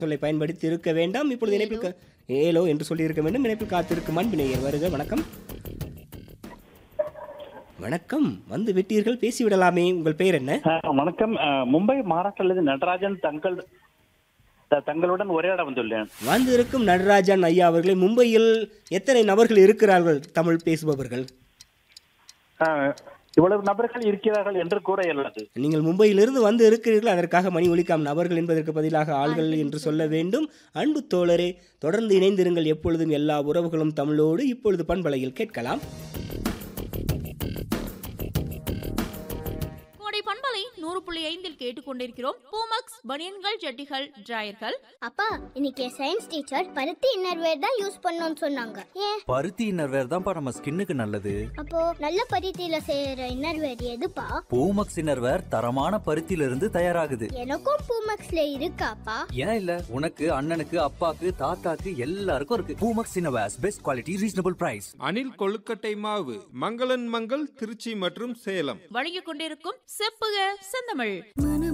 சொல்லை பயன்படுத்தி இருக்க வேண்டாம் இப்பொழுது இணைப்பில் கா- ஏலோ என்று சொல்லி இருக்க வேண்டும் இணைப்பில் காத்திருக்கும் அன்பினேயர் வருக வணக்கம் வணக்கம் வந்து விட்டீர்கள் பேசிவிடலாமே உங்கள் பெயர் என்ன ஆ, வணக்கம் ஆ, மும்பை மகாராஷ்டிரிலிருந்து நடராஜன் தங்கள் த- தங்களுடன் உரையாட வந்துள்ளேன் வந்திருக்கும் நடராஜன் ஐயா அவர்களை மும்பையில் எத்தனை நபர்கள் இருக்கிறார்கள் தமிழ் பேசுபவர்கள் ஆ, இவ்வளவு நபர்கள் இருக்கிறார்கள் என்று கூற இயலாது நீங்கள் மும்பையிலிருந்து வந்து இருக்கிறீர்கள் அதற்காக மணி ஒலிக்காம் நபர்கள் என்பதற்கு பதிலாக ஆள்கள் என்று சொல்ல வேண்டும் அன்பு தோழரே தொடர்ந்து இணைந்திருங்கள் எப்பொழுதும் எல்லா உறவுகளும் தமிழோடு இப்பொழுது பண்பலையில் கேட்கலாம் கோடை பண்பலை நூறு புள்ளி ஐந்தில் கேட்டுக்கொண்டிருக்கிறோம் பூமக்ஸ் பனியன்கள் ஜட்டிகள் டிராயர்கள் அப்பா இன்னைக்கு சயின்ஸ் டீச்சர் பருத்தி இன்னர்வேர் தான் யூஸ் பண்ணணும்னு சொன்னாங்க ஏன் பருத்தி இன்னர்வேர் தான்ப்பா நம்ம ஸ்கின்னுக்கு நல்லது அப்போ நல்ல பருத்தியில செய்யற இன்னர்வேர் எதுப்பா பூமக்ஸ் இன்னர்வேர் தரமான பருத்தியில இருந்து தயாராகுது எனக்கும் பூமக்ஸ்ல இருக்காப்பா ஏன் இல்ல உனக்கு அண்ணனுக்கு அப்பாக்கு தாத்தாக்கு எல்லாருக்கும் இருக்கு Poomex innerwears best quality reasonable price Anil கொழுக்கட்டை மாவு மங்களன் மங்கள் திருச்சி மற்றும் சேலம் வழங்கிக் கொண்டிருக்கும் செப்புக செந்தமிழ்